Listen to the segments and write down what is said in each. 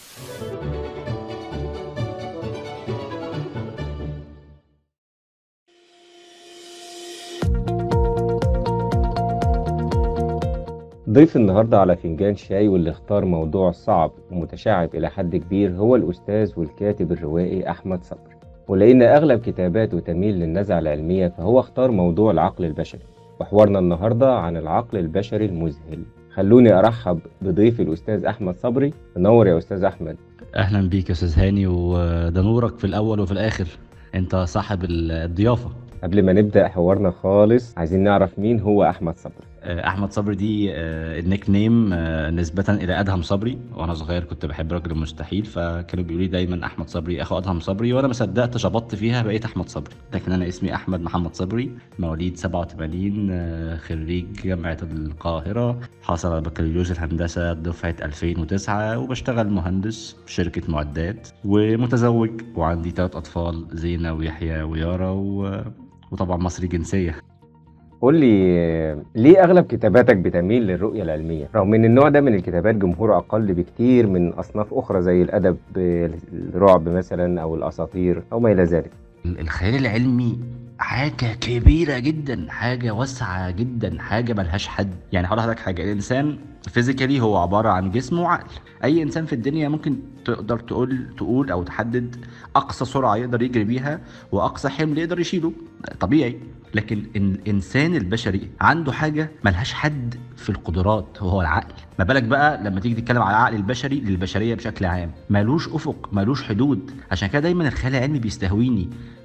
ضيف النهاردة على فنجان شاي واللي اختار موضوع صعب ومتشعب إلى حد كبير هو الأستاذ والكاتب الروائي أحمد صبري ولأن أغلب كتاباته تميل للنزعة العلمية فهو اختار موضوع العقل البشري وحوارنا النهاردة عن العقل البشري المذهل خلوني أرحب بضيفي الأستاذ أحمد صبري منور يا أستاذ أحمد اهلا بيك يا استاذ هاني وده نورك في الاول وفي الاخر انت صاحب الضيافه قبل ما نبدأ حوارنا خالص عايزين نعرف مين هو أحمد صبري آه، احمد صبري دي آه، النيك نيم آه، نسبه الى ادهم صبري وانا صغير كنت بحب راجل المستحيل فكانوا بيقولوا لي دايما احمد صبري اخو ادهم صبري وانا ما صدقت شبطت فيها بقيت احمد صبري لكن انا اسمي احمد محمد صبري مواليد 87 آه، خريج جامعه القاهره حاصل على بكالوريوس الهندسه دفعه 2009 وبشتغل مهندس في شركه معدات ومتزوج وعندي ثلاث اطفال زينه ويحيى ويارا و... وطبعا مصري جنسيه قول لي آه، ليه أغلب كتاباتك بتميل للرؤية العلمية رغم إن النوع ده من الكتابات جمهوره أقل بكتير من أصناف أخرى زي الأدب آه، الرعب مثلا أو الأساطير أو ما إلى ذلك الخيال العلمي حاجة كبيرة جدا حاجة واسعة جدا حاجة ملهاش حد يعني هقول لحضرتك حاجة الإنسان فيزيكالي هو عبارة عن جسم وعقل أي إنسان في الدنيا ممكن تقدر تقول تقول أو تحدد أقصى سرعة يقدر يجري بيها وأقصى حمل يقدر يشيله طبيعي لكن الإنسان البشري عنده حاجة ملهاش حد في القدرات وهو العقل ما بالك بقى لما تيجي تتكلم على العقل البشري للبشرية بشكل عام ملوش أفق ملوش حدود عشان كده دايما الخيال العلمي بيستهويني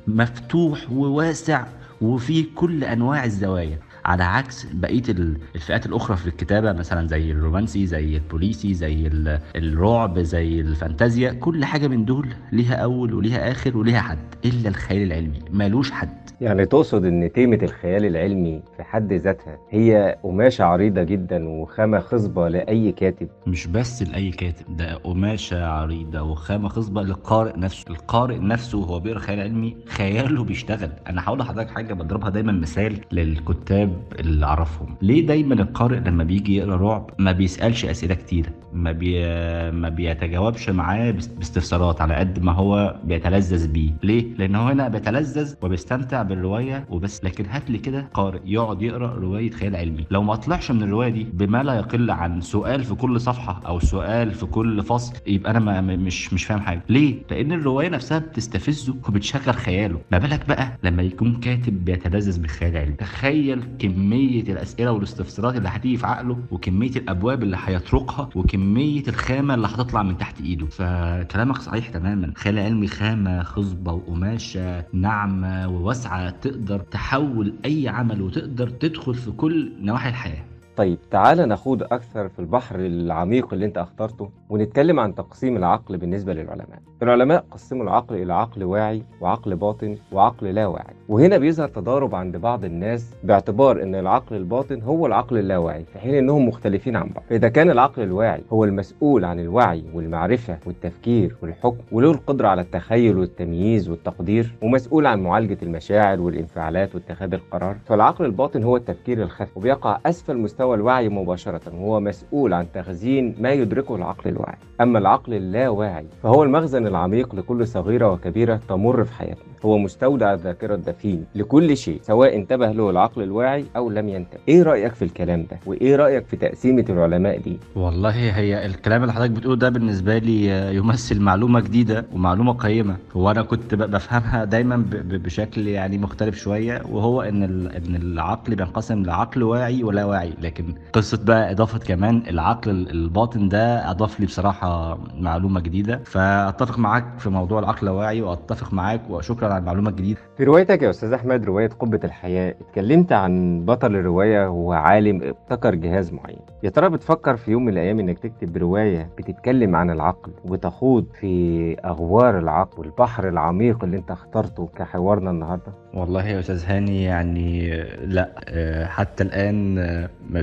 مفتوح وواسع وفيه كل انواع الزوايا على عكس بقيه ال- الفئات الاخرى في الكتابه مثلا زي الرومانسي زي البوليسي زي ال- الرعب زي الفانتازيا كل حاجه من دول ليها اول وليها اخر وليها حد الا الخيال العلمي ملوش حد يعني تقصد ان تيمة الخيال العلمي في حد ذاتها هي قماشة عريضة جدا وخامة خصبة لأي كاتب مش بس لأي كاتب ده قماشة عريضة وخامة خصبة للقارئ نفسه القارئ نفسه وهو بيقرا خيال علمي خياله بيشتغل أنا هقول لحضرتك حاجة بضربها دايما مثال للكتاب اللي أعرفهم ليه دايما القارئ لما بيجي يقرا رعب ما بيسألش أسئلة كتيرة ما بي... ما بيتجاوبش معاه باست- باستفسارات على قد ما هو بيتلذذ بيه ليه لان هو هنا بيتلذذ وبيستمتع بالروايه وبس لكن هات لي كده قارئ يقعد يقرا روايه خيال علمي لو ما طلعش من الروايه دي بما لا يقل عن سؤال في كل صفحه او سؤال في كل فصل يبقى انا ما م- مش مش فاهم حاجه ليه لان الروايه نفسها بتستفزه وبتشغل خياله ما بالك بقى لما يكون كاتب بيتلذذ بالخيال العلمي تخيل كميه الاسئله والاستفسارات اللي هتيجي في عقله وكميه الابواب اللي هيطرقها وكميه الخامه اللي هتطلع من تحت ايده فكلامك صحيح تماما خيال علمي خامه خصبه وقماشه ناعمه وواسعه تقدر تحول اي عمل وتقدر تدخل في كل نواحي الحياه طيب تعالى نخوض أكثر في البحر العميق اللي أنت اخترته ونتكلم عن تقسيم العقل بالنسبة للعلماء. العلماء قسموا العقل إلى عقل واعي وعقل باطن وعقل لا واعي. وهنا بيظهر تضارب عند بعض الناس باعتبار أن العقل الباطن هو العقل اللاواعي في حين أنهم مختلفين عن بعض. فإذا كان العقل الواعي هو المسؤول عن الوعي والمعرفة والتفكير والحكم وله القدرة على التخيل والتمييز والتقدير ومسؤول عن معالجة المشاعر والانفعالات واتخاذ القرار فالعقل الباطن هو التفكير الخفي وبيقع أسفل مستوى الوعي مباشرة وهو مسؤول عن تخزين ما يدركه العقل الواعي أما العقل اللاواعي فهو المخزن العميق لكل صغيرة وكبيرة تمر في حياتنا هو مستودع الذاكرة الدفين لكل شيء سواء انتبه له العقل الواعي أو لم ينتبه إيه رأيك في الكلام ده وإيه رأيك في تقسيمة العلماء دي والله هي الكلام اللي حضرتك بتقوله ده بالنسبة لي يمثل معلومة جديدة ومعلومة قيمة وأنا كنت ب- بفهمها دايما ب- ب- بشكل يعني مختلف شوية وهو إن ال- إن العقل بينقسم لعقل واعي ولا واعي لكن قصة بقى إضافة كمان العقل ال- الباطن ده أضاف لي بصراحة معلومة جديدة فأتفق معاك في موضوع العقل الواعي وأتفق معاك وشكرا على المعلومة الجديدة في روايتك يا أستاذ أحمد رواية قبة الحياة اتكلمت عن بطل الرواية وهو عالم ابتكر جهاز معين يا ترى بتفكر في يوم من الأيام إنك تكتب رواية بتتكلم عن العقل وبتخوض في أغوار العقل والبحر العميق اللي أنت اخترته كحوارنا النهاردة والله يا استاذ هاني يعني لا آه، حتى الان آه،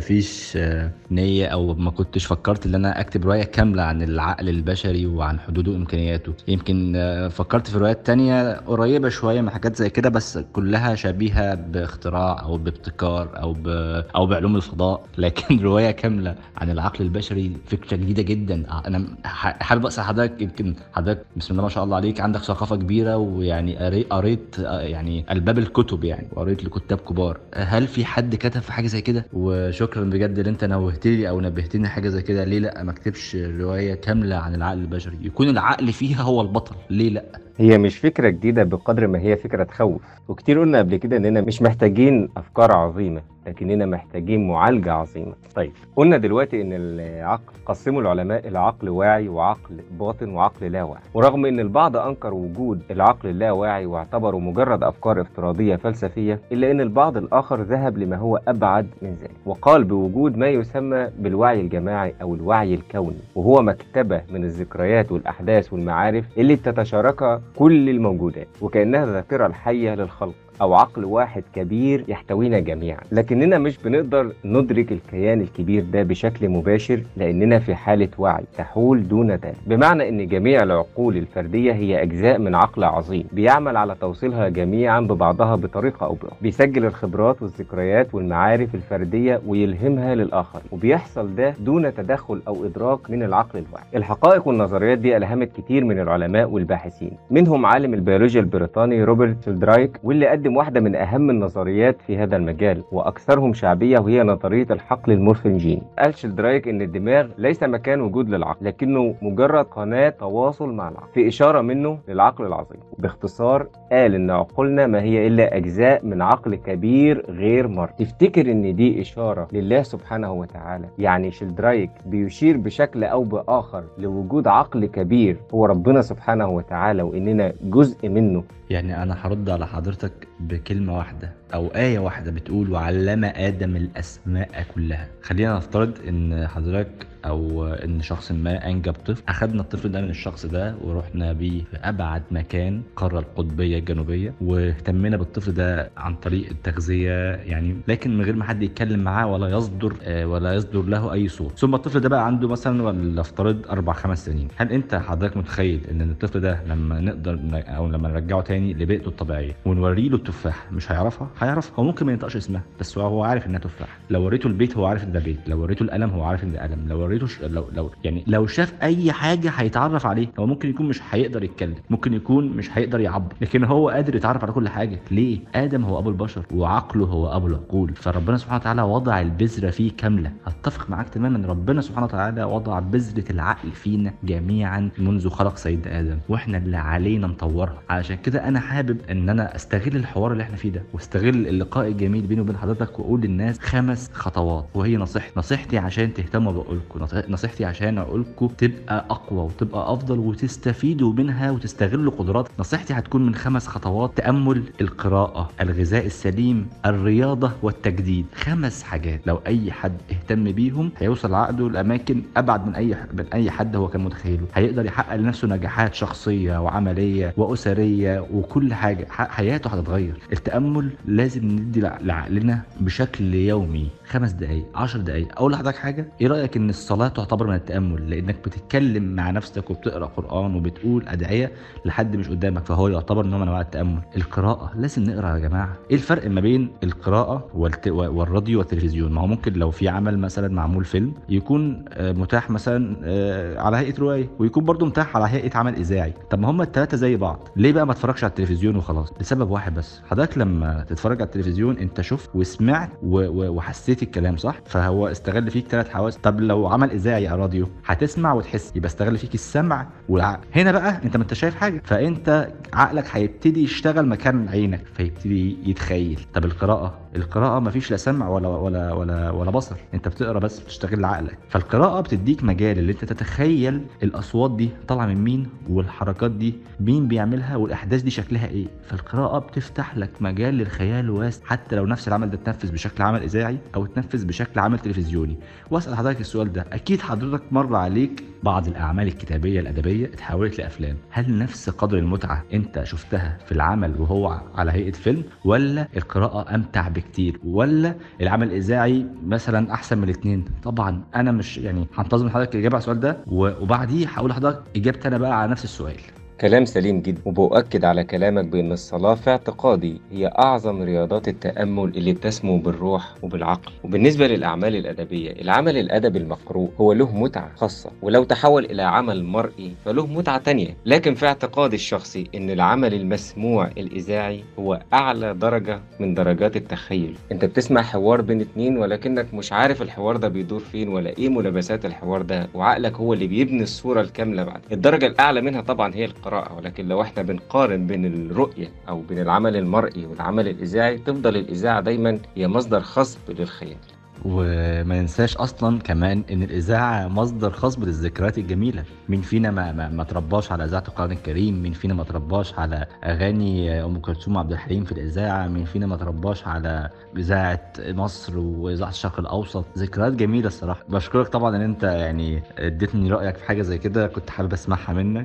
مفيش آه، نيه او ما كنتش فكرت ان انا اكتب روايه كامله عن العقل البشري وعن حدوده وامكانياته يمكن آه، فكرت في روايات تانية قريبه شويه من حاجات زي كده بس كلها شبيهه باختراع او بابتكار او ب... او بعلوم الفضاء لكن روايه كامله عن العقل البشري فكره جديده جدا آه، انا ح- حابب اسال حضرتك يمكن حضرتك بسم الله ما شاء الله عليك عندك ثقافه كبيره ويعني قري- قريت آه، يعني الباب الكتب يعني وقريت لكتاب كبار هل في حد كتب في حاجه زي كده وشكرا بجد ان انت نوهت لي او نبهتني حاجه زي كده ليه لا ما اكتبش روايه كامله عن العقل البشري يكون العقل فيها هو البطل ليه لا هي مش فكرة جديدة بقدر ما هي فكرة تخوف وكتير قلنا قبل كده اننا مش محتاجين افكار عظيمة لكننا محتاجين معالجة عظيمة طيب قلنا دلوقتي ان العقل قسموا العلماء الى عقل واعي وعقل باطن وعقل لا واعي ورغم ان البعض انكر وجود العقل اللاواعي واعتبره مجرد افكار افتراضية فلسفية الا ان البعض الاخر ذهب لما هو ابعد من ذلك وقال بوجود ما يسمى بالوعي الجماعي او الوعي الكوني وهو مكتبة من الذكريات والاحداث والمعارف اللي بتتشاركها كل الموجودات وكانها الذاكرة الحية للخلق أو عقل واحد كبير يحتوينا جميعا لكننا مش بنقدر ندرك الكيان الكبير ده بشكل مباشر لأننا في حالة وعي تحول دون ذلك بمعنى أن جميع العقول الفردية هي أجزاء من عقل عظيم بيعمل على توصيلها جميعا ببعضها بطريقة أو بأخرى بيسجل الخبرات والذكريات والمعارف الفردية ويلهمها للآخر وبيحصل ده دون تدخل أو إدراك من العقل الواعي الحقائق والنظريات دي ألهمت كتير من العلماء والباحثين منهم عالم البيولوجيا البريطاني روبرت شيلدرايك واللي قدم واحدة من أهم النظريات في هذا المجال وأكثرهم شعبية وهي نظرية الحقل المورفنجيني قال شيلدرايك إن الدماغ ليس مكان وجود للعقل لكنه مجرد قناة تواصل مع العقل في إشارة منه للعقل العظيم باختصار قال إن عقولنا ما هي إلا أجزاء من عقل كبير غير مرئي تفتكر إن دي إشارة لله سبحانه وتعالى يعني شيلدرايك بيشير بشكل أو بآخر لوجود عقل كبير هو ربنا سبحانه وتعالى وإننا جزء منه يعني انا هرد على حضرتك بكلمه واحده او ايه واحده بتقول وعلم ادم الاسماء كلها خلينا نفترض ان حضرتك او ان شخص ما انجب طفل اخدنا الطفل ده من الشخص ده ورحنا بيه في ابعد مكان القاره القطبيه الجنوبيه واهتمينا بالطفل ده عن طريق التغذيه يعني لكن من غير ما حد يتكلم معاه ولا يصدر آه، ولا يصدر له اي صوت ثم الطفل ده بقى عنده مثلا ولنفترض اربع خمس سنين هل انت حضرتك متخيل ان الطفل ده لما نقدر ن- او لما نرجعه تاني لبيئته الطبيعيه ونوري له التفاح مش هيعرفها هيعرفها هو ممكن ما ينطقش اسمها بس هو هو عارف انها تفاح لو وريته البيت هو عارف ان ده بيت لو وريته القلم هو عارف ان ده قلم لو وريته ش... لو لو يعني لو شاف اي حاجه هيتعرف عليه هو ممكن يكون مش هيقدر يتكلم ممكن يكون مش هيقدر يعبر لكن هو قادر يتعرف على كل حاجه ليه ادم هو ابو البشر وعقله هو ابو العقول فربنا سبحانه وتعالى وضع البذره فيه كامله اتفق معاك تماما ربنا سبحانه وتعالى وضع بذره العقل فينا جميعا منذ خلق سيدنا ادم واحنا اللي علينا نطورها علشان كده انا حابب ان انا استغل الحوار اللي احنا فيه ده واستغل اللقاء الجميل بيني وبين حضرتك واقول للناس خمس خطوات وهي نصيحتي نصيحتي عشان تهتموا بعقولكم نص- نصيحتي عشان عقولكم تبقى اقوى وتبقى افضل وتستفيدوا منها وتستغلوا قدرات نصيحتي هتكون من خمس خطوات تامل القراءه الغذاء السليم الرياضه والتجديد خمس حاجات لو اي حد اهتم بيهم هيوصل عقده لاماكن ابعد من اي من اي حد هو كان متخيله هيقدر يحقق لنفسه نجاحات شخصيه وعمليه واسريه وكل حاجه ح- حياته هتتغير التامل لازم ندي لع- لعقلنا بشكل يومي خمس دقائق عشر دقائق اقول لحضرتك حاجه ايه رايك ان الصلاه تعتبر من التامل لانك بتتكلم مع نفسك وبتقرا قران وبتقول ادعيه لحد مش قدامك فهو يعتبر نوع من انواع التامل القراءه لازم نقرا يا جماعه ايه الفرق ما بين القراءه والت... والراديو والتلفزيون ما هو ممكن لو في عمل مثلا معمول فيلم يكون آه، متاح مثلا آه، على هيئه روايه ويكون برضه متاح على هيئه عمل اذاعي طب ما هما الثلاثه زي بعض ليه بقى ما اتفرجش على التلفزيون وخلاص لسبب واحد بس حضرتك لما تتفرج على التلفزيون انت شفت وسمعت و... و... وحسيت الكلام صح فهو استغل فيك ثلاث حواس طب لو عمل اذاعي او راديو هتسمع وتحس يبقى استغل فيك السمع والعقل هنا بقى انت ما انت شايف حاجه فانت عقلك هيبتدي يشتغل مكان عينك فيبتدي يتخيل طب القراءه القراءه ما فيش لا سمع ولا ولا ولا ولا بصر انت بتقرا بس بتشتغل عقلك فالقراءه بتديك مجال اللي انت تتخيل الاصوات دي طالعه من مين والحركات دي مين بيعملها والاحداث دي شكلها ايه فالقراءه بتفتح لك مجال للخيال واسع حتى لو نفس العمل ده اتنفذ بشكل عمل اذاعي او اتنفذ بشكل عمل تلفزيوني واسال حضرتك السؤال ده اكيد حضرتك مر عليك بعض الاعمال الكتابيه الادبيه اتحولت لافلام هل نفس قدر المتعه انت شفتها في العمل وهو على هيئه فيلم ولا القراءه امتع بكتير ولا العمل الاذاعي مثلا احسن من الاثنين طبعا انا مش يعني هنتظم حضرتك الاجابه على السؤال ده و- وبعديه هقول لحضرتك اجابتي انا بقى على نفس السؤال كلام سليم جدا وبؤكد على كلامك بأن الصلاة في اعتقادي هي أعظم رياضات التأمل اللي بتسمو بالروح وبالعقل وبالنسبة للأعمال الأدبية العمل الأدبي المقروء هو له متعة خاصة ولو تحول إلى عمل مرئي فله متعة تانية لكن في اعتقادي الشخصي أن العمل المسموع الإذاعي هو أعلى درجة من درجات التخيل أنت بتسمع حوار بين اتنين ولكنك مش عارف الحوار ده بيدور فين ولا إيه ملابسات الحوار ده وعقلك هو اللي بيبني الصورة الكاملة بعد الدرجة الأعلى منها طبعا هي القراءة ولكن لو احنا بنقارن بين الرؤية أو بين العمل المرئي والعمل الإذاعي تفضل الإذاعة دايما هي مصدر خصب للخيال وما ننساش اصلا كمان ان الاذاعه مصدر خصب للذكريات الجميله مين فينا ما ما, ما ترباش على اذاعه القران الكريم مين فينا ما ترباش على اغاني ام كلثوم وعبد الحليم في الاذاعه مين فينا ما ترباش على اذاعه مصر واذاعه الشرق الاوسط ذكريات جميله الصراحه بشكرك طبعا ان انت يعني اديتني رايك في حاجه زي كده كنت حابب اسمعها منك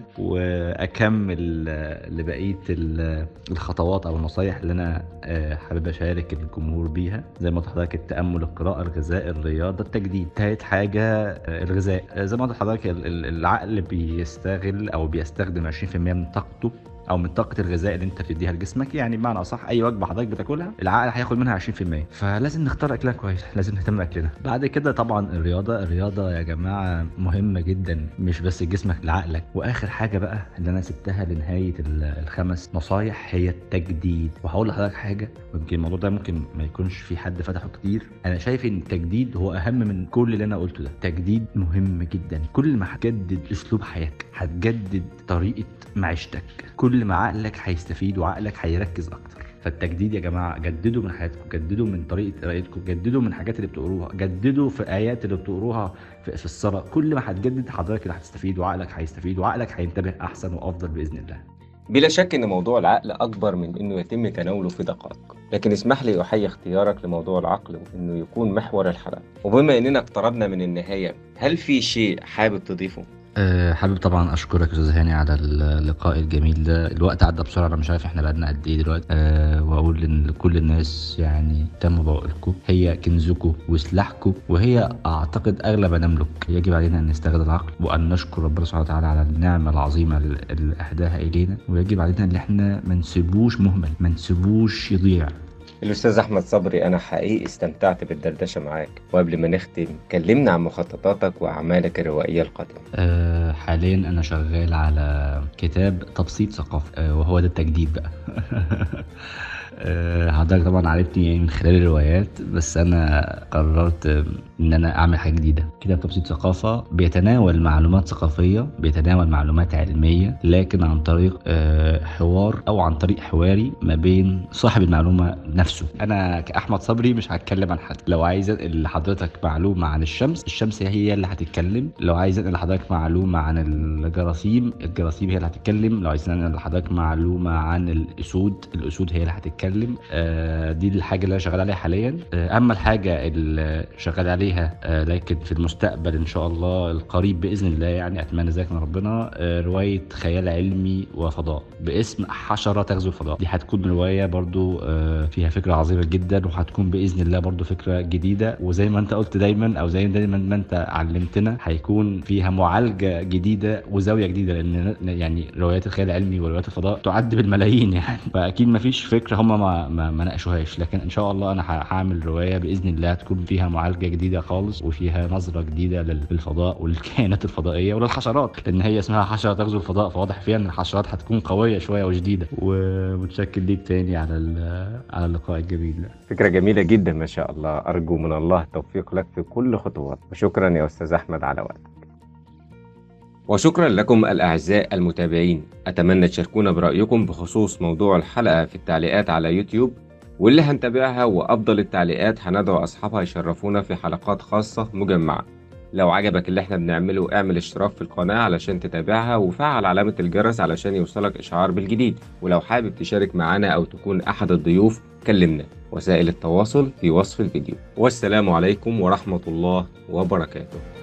واكمل لبقيه ال- الخطوات او النصايح اللي انا آه، حابب اشارك الجمهور بيها زي ما قلت لحضرتك التامل القراءه الغذاء الرياضه التجديد تالت حاجه آه، الغذاء آه، زي ما قلت لحضرتك ال- ال- العقل بيستغل او بيستخدم 20% من طاقته او من طاقه الغذاء اللي انت بتديها لجسمك يعني بمعنى اصح اي وجبه حضرتك بتاكلها العقل هياخد منها 20% فلازم نختار اكلنا كويس لازم نهتم باكلنا بعد كده طبعا الرياضه الرياضه يا جماعه مهمه جدا مش بس لجسمك لعقلك واخر حاجه بقى اللي انا سبتها لنهايه ال- الخمس نصايح هي التجديد وهقول لحضرتك حاجه ويمكن الموضوع ده ممكن ما يكونش في حد فتحه كتير انا شايف ان التجديد هو اهم من كل اللي انا قلته ده تجديد مهم جدا كل ما هتجدد اسلوب حياتك هتجدد طريقه معيشتك كل ما عقلك هيستفيد وعقلك هيركز اكتر فالتجديد يا جماعه جددوا من حياتكم جددوا من طريقه قرايتكم جددوا من الحاجات اللي بتقروها جددوا في ايات اللي بتقروها في, في الصلاه كل ما هتجدد حضرتك اللي هتستفيد وعقلك هيستفيد وعقلك هينتبه احسن وافضل باذن الله بلا شك ان موضوع العقل اكبر من انه يتم تناوله في دقائق لكن اسمح لي احيي اختيارك لموضوع العقل وانه يكون محور الحلقه وبما اننا اقتربنا من النهايه هل في شيء حابب تضيفه أه حابب طبعا اشكرك يا استاذ هاني على اللقاء الجميل ده الوقت عدى بسرعه انا مش عارف احنا بقالنا قد ايه دلوقتي أه واقول ان لكل الناس يعني تم بوائلكم هي كنزكم وسلاحكم وهي اعتقد اغلى ما نملك يجب علينا ان نستغل العقل وان نشكر ربنا سبحانه وتعالى على النعمه العظيمه اللي اهداها الينا ويجب علينا ان احنا ما نسيبوش مهمل ما نسيبوش يضيع الاستاذ احمد صبري انا حقيقي استمتعت بالدردشه معاك وقبل ما نختم كلمنا عن مخططاتك واعمالك الروائيه القادمه أه حاليا انا شغال على كتاب تبسيط ثقافي أه وهو ده التجديد بقى أه حضرتك طبعا عرفتني من خلال الروايات بس انا قررت ان انا اعمل حاجه جديده كتاب تبسيط ثقافه بيتناول معلومات ثقافيه بيتناول معلومات علميه لكن عن طريق أه حوار او عن طريق حواري ما بين صاحب المعلومه نفسه انا كاحمد صبري مش هتكلم عن حد لو عايز انقل لحضرتك معلومه عن الشمس الشمس هي اللي هتتكلم لو عايز انقل لحضرتك معلومه عن الجراثيم الجراثيم هي اللي هتتكلم لو عايز انقل لحضرتك معلومه عن الاسود الاسود هي اللي هتتكلم آه دي الحاجه اللي انا شغال عليها حاليا آه اما الحاجه اللي شغال عليها آه لكن في المستقبل ان شاء الله القريب باذن الله يعني اتمنى ذلك من ربنا آه روايه خيال علمي وفضاء باسم حشره تغزو الفضاء دي هتكون روايه برضو آه فيها فكره عظيمه جدا وهتكون باذن الله برضو فكره جديده وزي ما انت قلت دايما او زي دايما ما انت علمتنا هيكون فيها معالجه جديده وزاويه جديده لان يعني روايات الخيال العلمي وروايات الفضاء تعد بالملايين يعني فاكيد ما فيش فكره هم ما ما, ما ناقشوهاش لكن ان شاء الله انا هعمل روايه باذن الله تكون فيها معالجه جديده خالص وفيها نظره جديده للفضاء وللكائنات الفضائيه وللحشرات لان هي اسمها حشره تغزو الفضاء فواضح فيها ان الحشرات هتكون قويه شويه وجديده ومتشكر ليك تاني على على اللقاء الجميل ده فكرة جميلة جدا ما شاء الله أرجو من الله التوفيق لك في كل خطوات وشكرا يا أستاذ أحمد على وقتك وشكرا لكم الأعزاء المتابعين أتمنى تشاركونا برأيكم بخصوص موضوع الحلقة في التعليقات على يوتيوب واللي هنتابعها وأفضل التعليقات هندعو أصحابها يشرفونا في حلقات خاصة مجمعة لو عجبك اللي احنا بنعمله اعمل اشتراك في القناة علشان تتابعها وفعل علامة الجرس علشان يوصلك إشعار بالجديد ولو حابب تشارك معنا أو تكون أحد الضيوف كلمنا وسائل التواصل في وصف الفيديو والسلام عليكم ورحمة الله وبركاته